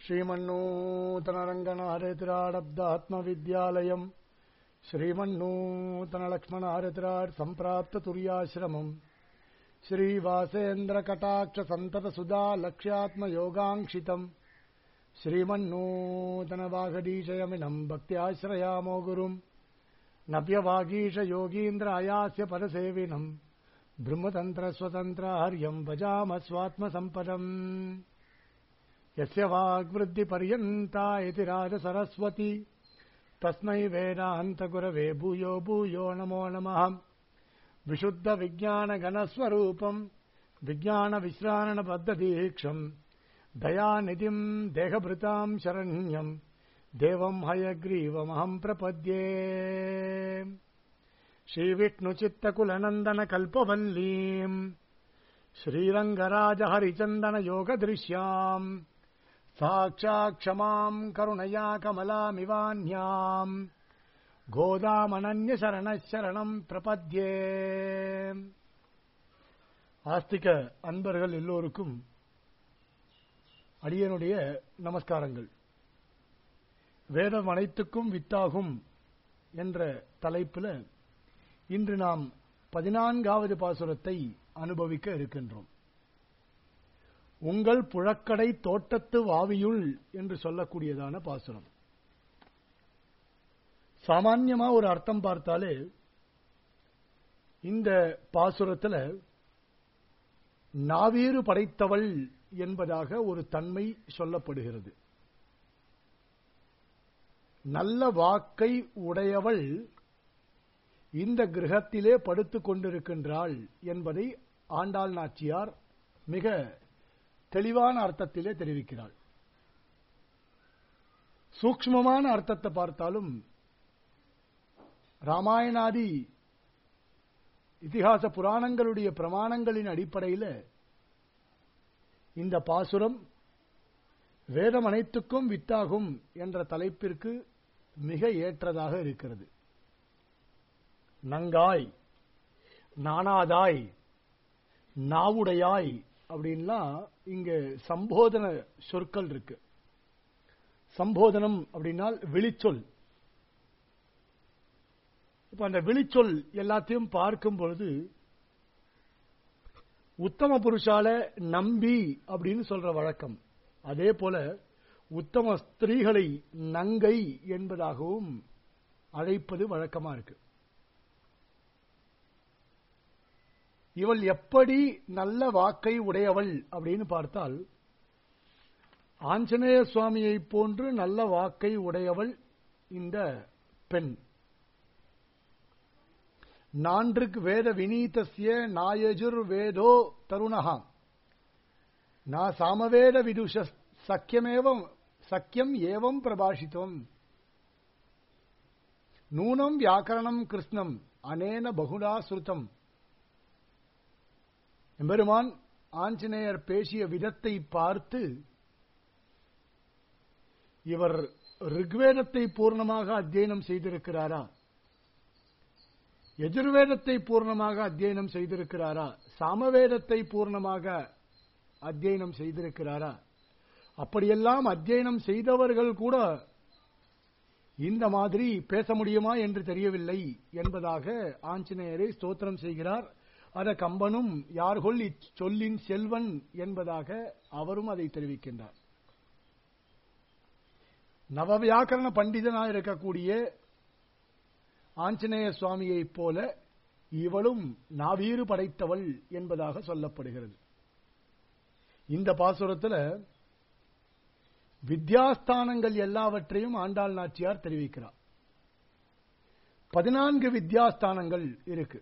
श्रीमन्नूतनरङ्गनारतिराडब्दात्मविद्यालयम् श्रीमन्नूतनलक्ष्मणारतिराट् सम्प्राप्ततुर्याश्रमम् श्रीवासेन्द्रकटाक्षसन्ततसुधा लक्ष्यात्मयोगाङ्क्षितम् श्रीमन्नूतनवाघडीशयमिनम् भक्त्याश्रयामो गुरुम् नव्यवागीशयोगीन्द्र अयास्य परसेविनम् ब्रह्मतन्त्रस्वतन्त्र हर्यम् भजाम स्वात्मसम्पदम् यस्य वाग्वृद्धिपर्यन्ता इति राजसरस्वती तस्मै वेदान्तगुरवे भूयो भूयो नमो नमः विशुद्धविज्ञानगणस्वरूपम् विज्ञानविश्राणबद्धदीक्षम् दयानिधिम् देहभृताम् शरण्यम् देवम् हयग्रीवमहम् प्रपद्ये श्रीविष्णुचित्तकुलनन्दनकल्पवल्लीम् श्रीरङ्गराजहरिचन्दनयोगदृश्याम् साक्षाक्षमाम् करुणया कमलामिवान्याम् கோதாமனன்யசரண சரணம் பிரபத்யே ஆஸ்திக அன்பர்கள் எல்லோருக்கும் அடியனுடைய நமஸ்காரங்கள் வேதம் அனைத்துக்கும் வித்தாகும் என்ற தலைப்பில் இன்று நாம் பதினான்காவது பாசுரத்தை அனுபவிக்க இருக்கின்றோம் உங்கள் புழக்கடை தோட்டத்து வாவியுள் என்று சொல்லக்கூடியதான பாசுரம் சாமான்யமா ஒரு அர்த்தம் பார்த்தாலே இந்த பாசுரத்தில் நாவீறு படைத்தவள் என்பதாக ஒரு தன்மை சொல்லப்படுகிறது நல்ல வாக்கை உடையவள் இந்த கிரகத்திலே படுத்துக் கொண்டிருக்கின்றாள் என்பதை ஆண்டாள் நாச்சியார் மிக தெளிவான அர்த்தத்திலே தெரிவிக்கிறாள் சூக்மமான அர்த்தத்தை பார்த்தாலும் ராமாயணாதி இதிகாச புராணங்களுடைய பிரமாணங்களின் அடிப்படையில் இந்த பாசுரம் வேதம் அனைத்துக்கும் வித்தாகும் என்ற தலைப்பிற்கு மிக ஏற்றதாக இருக்கிறது நங்காய் நானாதாய் நாவுடையாய் அப்படின்லாம் இங்க சம்போதன சொற்கள் இருக்கு சம்போதனம் அப்படின்னால் விழிச்சொல் இப்ப அந்த விழிச்சொல் எல்லாத்தையும் பார்க்கும் பொழுது உத்தம புருஷால நம்பி அப்படின்னு சொல்ற வழக்கம் அதே போல உத்தம ஸ்திரீகளை நங்கை என்பதாகவும் அழைப்பது வழக்கமா இருக்கு இவள் எப்படி நல்ல வாக்கை உடையவள் அப்படின்னு பார்த்தால் ஆஞ்சநேய சுவாமியை போன்று நல்ல வாக்கை உடையவள் இந்த பெண் நான்றுக்கு வேத வினீதஸ்ய நாயஜுர் வேதோ தருணஹா நா சாமவேத விதுஷ சக்கியமேவம் சக்கியம் ஏவம் பிரபாஷித்தம் நூனம் வியாக்கரணம் கிருஷ்ணம் அனேன பகுடா சுருத்தம் எம்பெருமான் ஆஞ்சநேயர் பேசிய விதத்தை பார்த்து இவர் ரிக்வேதத்தை பூர்ணமாக அத்தியனம் செய்திருக்கிறாரா எஜுர்வேதத்தை பூர்ணமாக அத்தியனம் செய்திருக்கிறாரா சாமவேதத்தை பூர்ணமாக அத்தியனம் செய்திருக்கிறாரா அப்படியெல்லாம் அத்தியனம் செய்தவர்கள் கூட இந்த மாதிரி பேச முடியுமா என்று தெரியவில்லை என்பதாக ஆஞ்சநேயரை ஸ்தோத்திரம் செய்கிறார் அத கம்பனும் யார்கொள் இச்சொல்லின் செல்வன் என்பதாக அவரும் அதை தெரிவிக்கின்றார் நவவியாக்கரண பண்டிதனாக இருக்கக்கூடிய ஆஞ்சநேய சுவாமியைப் போல இவளும் நாவீறு படைத்தவள் என்பதாக சொல்லப்படுகிறது இந்த பாசுரத்தில் வித்யாஸ்தானங்கள் எல்லாவற்றையும் ஆண்டாள் நாச்சியார் தெரிவிக்கிறார் பதினான்கு வித்யாஸ்தானங்கள் இருக்கு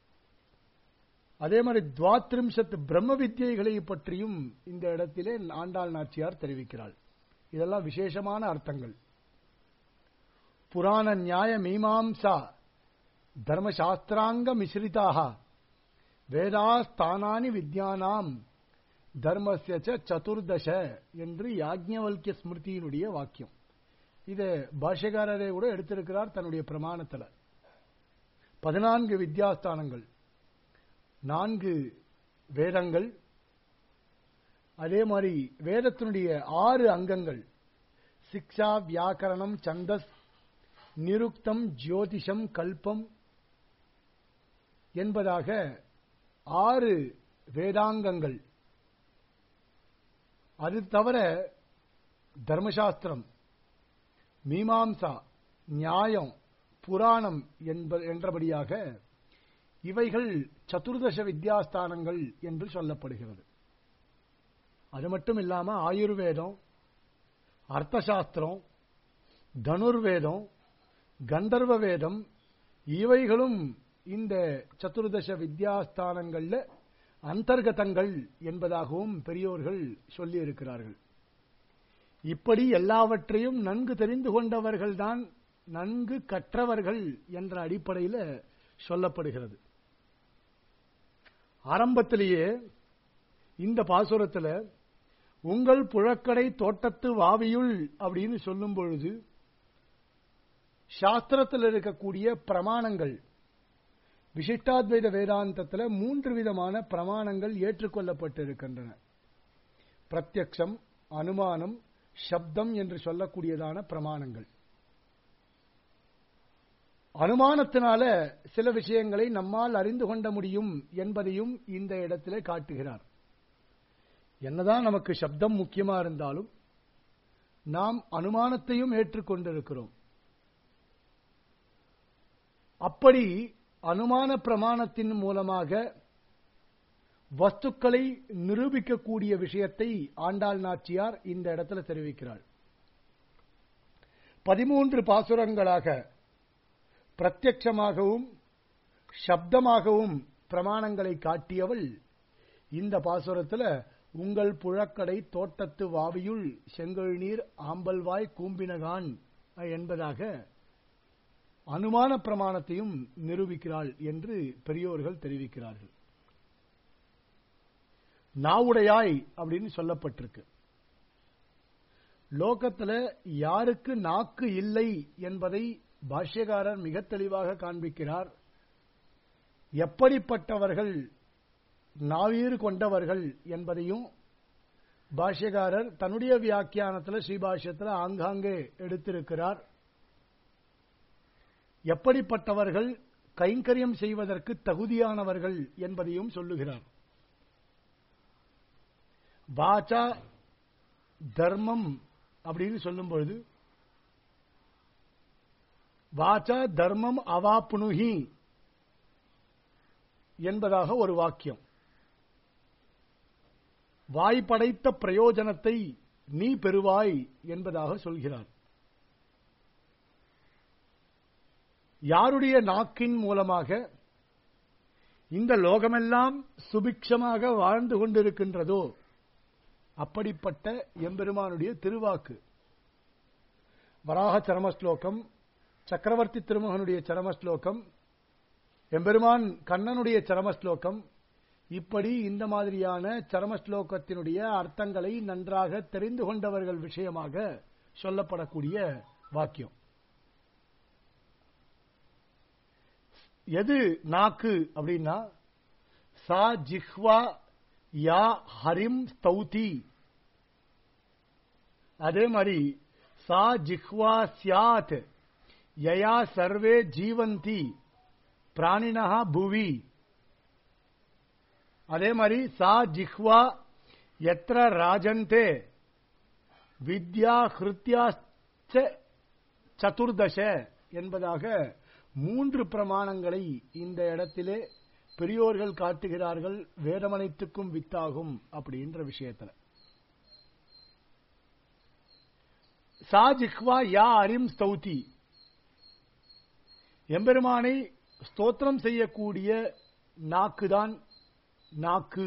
அதே மாதிரி துவாத்ரிம்சத் பிரம்ம வித்தியைகளை பற்றியும் இந்த இடத்திலே ஆண்டாள் நாச்சியார் தெரிவிக்கிறாள் இதெல்லாம் விசேஷமான அர்த்தங்கள் புராண நியாய மீமாம்சா தர்மசாஸ்திராங்க மிஸ்ரிதாக வேதாஸ்தானானி வித்யானாம் தர்மசிய சதுர்தச என்று யாக்ஞவல்கிய ஸ்மிருதியினுடைய வாக்கியம் இதை பாஷ்யகாரரே கூட எடுத்திருக்கிறார் தன்னுடைய பிரமாணத்தில் பதினான்கு வித்யாஸ்தானங்கள் நான்கு வேதங்கள் அதே மாதிரி வேதத்தினுடைய ஆறு அங்கங்கள் சிக்ஷா வியாக்கரணம் சந்தஸ் நிருக்தம் ஜோதிஷம் கல்பம் என்பதாக ஆறு வேதாங்கங்கள் அது தவிர தர்மசாஸ்திரம் மீமாம்சா நியாயம் புராணம் என்ப என்றபடியாக இவைகள் சதுர்தச வித்யாஸ்தானங்கள் என்று சொல்லப்படுகிறது அது மட்டும் இல்லாம ஆயுர்வேதம் அர்த்தசாஸ்திரம் தனுர்வேதம் கந்தர்வ வேதம் இவைகளும் இந்த சதுர்தச வித்யாஸ்தானங்கள்ல அந்தர்கதங்கள் என்பதாகவும் பெரியோர்கள் சொல்லியிருக்கிறார்கள் இப்படி எல்லாவற்றையும் நன்கு தெரிந்து கொண்டவர்கள்தான் நன்கு கற்றவர்கள் என்ற அடிப்படையில் சொல்லப்படுகிறது ஆரம்பத்திலேயே இந்த பாசுரத்தில் உங்கள் புழக்கடை தோட்டத்து வாவியுள் அப்படின்னு சொல்லும் பொழுது சாஸ்திரத்தில் இருக்கக்கூடிய பிரமாணங்கள் விசிஷ்டாத்வைத வேதாந்தத்தில் மூன்று விதமான பிரமாணங்கள் ஏற்றுக்கொள்ளப்பட்டிருக்கின்றன பிரத்யக்ஷம் அனுமானம் சப்தம் என்று சொல்லக்கூடியதான பிரமாணங்கள் அனுமானத்தினால சில விஷயங்களை நம்மால் அறிந்து கொண்ட முடியும் என்பதையும் இந்த இடத்திலே காட்டுகிறார் என்னதான் நமக்கு சப்தம் முக்கியமா இருந்தாலும் நாம் அனுமானத்தையும் ஏற்றுக்கொண்டிருக்கிறோம் அப்படி அனுமான பிரமாணத்தின் மூலமாக வஸ்துக்களை நிரூபிக்கக்கூடிய விஷயத்தை ஆண்டாள் நாச்சியார் இந்த இடத்துல தெரிவிக்கிறாள் பதிமூன்று பாசுரங்களாக பிரத்யட்சமாகவும் சப்தமாகவும் பிரமாணங்களை காட்டியவள் இந்த பாசுரத்தில் உங்கள் புழக்கடை தோட்டத்து வாவியுள் செங்கல் நீர் ஆம்பல்வாய் கூம்பினகான் என்பதாக அனுமான பிரமாணத்தையும் நிரூபிக்கிறாள் என்று பெரியோர்கள் தெரிவிக்கிறார்கள் நாவுடையாய் அப்படின்னு சொல்லப்பட்டிருக்கு லோகத்துல யாருக்கு நாக்கு இல்லை என்பதை பாஷ்யகாரர் மிக தெளிவாக காண்பிக்கிறார் எப்படிப்பட்டவர்கள் நாவீறு கொண்டவர்கள் என்பதையும் பாஷ்யகாரர் தன்னுடைய வியாக்கியானத்தில் ஸ்ரீபாஷ்யத்தில் ஆங்காங்கே எடுத்திருக்கிறார் எப்படிப்பட்டவர்கள் கைங்கரியம் செய்வதற்கு தகுதியானவர்கள் என்பதையும் சொல்லுகிறார் வாச்சா தர்மம் அப்படின்னு சொல்லும் பொழுது வாச்சா தர்மம் அவாப்புனுகி என்பதாக ஒரு வாக்கியம் வாய் படைத்த பிரயோஜனத்தை நீ பெறுவாய் என்பதாக சொல்கிறார் யாருடைய நாக்கின் மூலமாக இந்த லோகமெல்லாம் சுபிக்ஷமாக வாழ்ந்து கொண்டிருக்கின்றதோ அப்படிப்பட்ட எம்பெருமானுடைய திருவாக்கு வராக சரமஸ்லோகம் சக்கரவர்த்தி திருமகனுடைய சரமஸ்லோகம் எம்பெருமான் கண்ணனுடைய சரமஸ்லோகம் இப்படி இந்த மாதிரியான சரமஸ்லோகத்தினுடைய அர்த்தங்களை நன்றாக தெரிந்து கொண்டவர்கள் விஷயமாக சொல்லப்படக்கூடிய வாக்கியம் எது நாக்கு அப்படின்னா சா ஜிஹ்வா யா ஹரிம் ஸ்தௌதி அதே மாதிரி சா ஜிஹ்வா சியாத் யயா சர்வே ஜீவந்தி பிராணினா புவி அதே மாதிரி சா ஜிஹ்வா எத்திர ராஜந்தே வித்யா ஹிருத்யாச்ச சதுர்தச என்பதாக மூன்று பிரமாணங்களை இந்த இடத்திலே பெரியோர்கள் காட்டுகிறார்கள் வேதமனைத்துக்கும் வித்தாகும் அப்படின்ற விஷயத்துல சா ஜிஹ்வா யா அரிம் ஸ்தௌதி எம்பெருமானை ஸ்தோத்திரம் செய்யக்கூடிய நாக்குதான் நாக்கு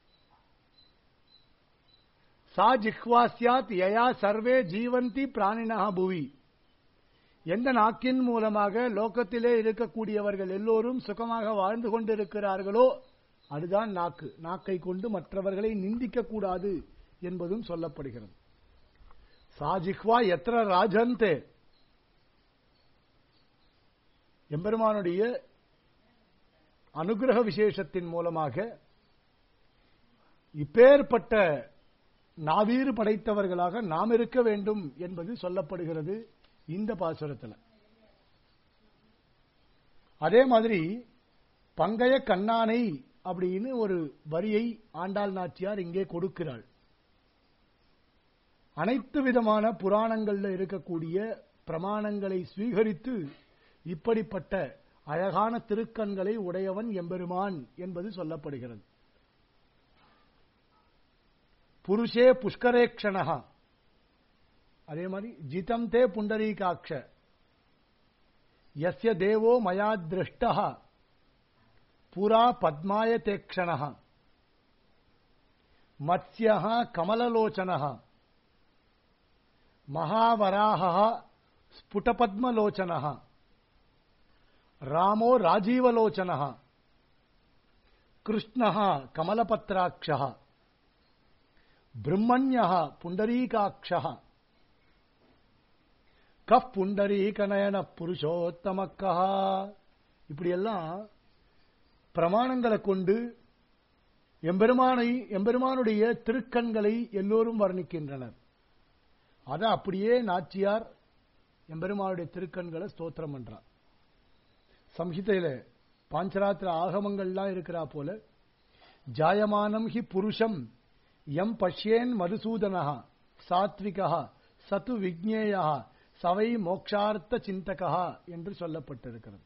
சா ஜிஹ்வா சியாத் யயா சர்வே ஜீவந்தி பிராணினா புவி எந்த நாக்கின் மூலமாக லோகத்திலே இருக்கக்கூடியவர்கள் எல்லோரும் சுகமாக வாழ்ந்து கொண்டிருக்கிறார்களோ அதுதான் நாக்கு நாக்கை கொண்டு மற்றவர்களை நிந்திக்க கூடாது என்பதும் சொல்லப்படுகிறது சாஜிஹ்வா எத்திர ராஜந்தே எம்பெருமானுடைய அனுகிரக விசேஷத்தின் மூலமாக இப்பேற்பட்ட நாவீறு படைத்தவர்களாக நாம் இருக்க வேண்டும் என்பது சொல்லப்படுகிறது இந்த பாசுரத்தில் அதே மாதிரி பங்கைய கண்ணானை அப்படின்னு ஒரு வரியை ஆண்டாள் நாச்சியார் இங்கே கொடுக்கிறாள் அனைத்து விதமான புராணங்கள்ல இருக்கக்கூடிய பிரமாணங்களை ஸ்வீகரித்து இப்படிப்பட்ட அழகான திருக்கண்களை உடையவன் எம்பெருமான் என்பது சொல்லப்படுகிறது புருஷே புஷ்கரேக்ஷணா அதே மாதிரி ஜிதம் தே புண்டரீகாட்ச யஸ்ய தேவோ மயா திருஷ்ட புரா பத்மாய தேக்ஷண மத்ய கமலலோச்சன மகாவராக ஸ்புடபத்மலோச்சன ராமோ ராஜீவலோச்சன கிருஷ்ண கமலபத்ராட்ச பிரம்மண்ய புண்டரீகாட்ச கஃப் புண்டரீகநயன புருஷோத்தமக்கா இப்படியெல்லாம் பிரமாணங்களை கொண்டு எம்பெருமானை எம்பெருமானுடைய திருக்கண்களை எல்லோரும் வர்ணிக்கின்றனர் அதை அப்படியே நாச்சியார் எம்பெருமானுடைய திருக்கண்களை ஸ்தோத்திரம் பண்றார் சம்ஹிதையில பாஞ்சராத்திர ஆகமங்கள்லாம் இருக்கிறா போல ஜாயமானம் ஹி புருஷம் எம் பஷ்யேன் மதுசூதனா சாத்விகா சத்து விக்னேயா சவை மோக்ஷார்த்த சிந்தகா என்று சொல்லப்பட்டிருக்கிறது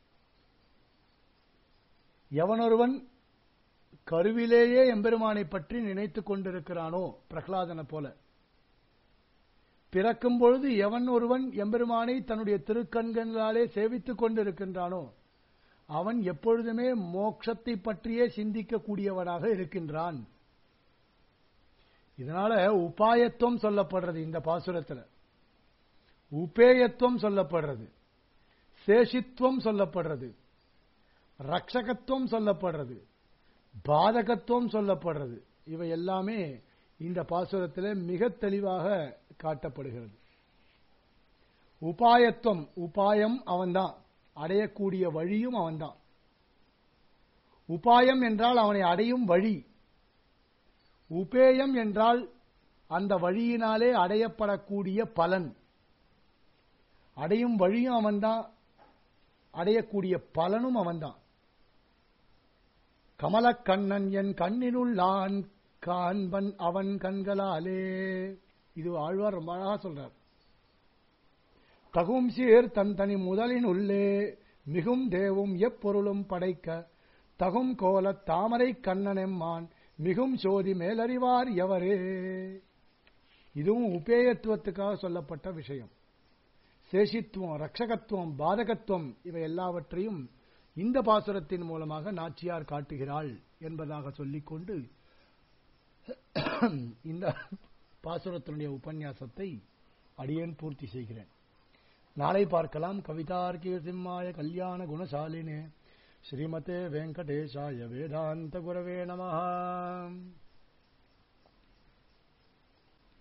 எவனொருவன் கருவிலேயே எம்பெருமானை பற்றி நினைத்துக் கொண்டிருக்கிறானோ பிரகலாதனை போல பிறக்கும் பொழுது எவன் ஒருவன் எம்பெருமானை தன்னுடைய திருக்கண்களாலே சேவித்துக் கொண்டிருக்கின்றானோ அவன் எப்பொழுதுமே மோட்சத்தை பற்றியே சிந்திக்கக்கூடியவனாக இருக்கின்றான் இதனால உபாயத்துவம் சொல்லப்படுறது இந்த பாசுரத்தில் உபேயத்துவம் சொல்லப்படுறது சேஷித்துவம் சொல்லப்படுறது ரக்ஷகத்துவம் சொல்லப்படுறது பாதகத்துவம் சொல்லப்படுறது இவை எல்லாமே இந்த பாசுரத்தில் மிக தெளிவாக காட்டப்படுகிறது உபாயத்துவம் உபாயம் அவன்தான் அடையக்கூடிய வழியும் அவன்தான் உபாயம் என்றால் அவனை அடையும் வழி உபேயம் என்றால் அந்த வழியினாலே அடையப்படக்கூடிய பலன் அடையும் வழியும் அவன்தான் அடையக்கூடிய பலனும் அவன்தான் கமலக்கண்ணன் என் கண்ணினுள்ளான் காண்பன் அவன் கண்களாலே இது ஆழ்வார் ரொம்ப அழகா சொல்றார் தகும் சீர் தன் தனி முதலின் உள்ளே மிகும் தேவும் எப்பொருளும் படைக்க தகும் கோல தாமரை கண்ணனெம்மான் மிகும் சோதி மேலறிவார் எவரே இதுவும் உபேயத்துவத்துக்காக சொல்லப்பட்ட விஷயம் சேஷித்துவம் ரட்சகத்துவம் பாதகத்துவம் இவை எல்லாவற்றையும் இந்த பாசுரத்தின் மூலமாக நாச்சியார் காட்டுகிறாள் என்பதாக சொல்லிக்கொண்டு இந்த பாசுரத்தினுடைய உபன்யாசத்தை அடியேன் பூர்த்தி செய்கிறேன் நாளை பார்க்கலாம் கவிதார்க்கிய சிம்மாய கல்யாண குணசாலினே ஸ்ரீமதே வெங்கடேஷாய வேதாந்த குரவே நமஹ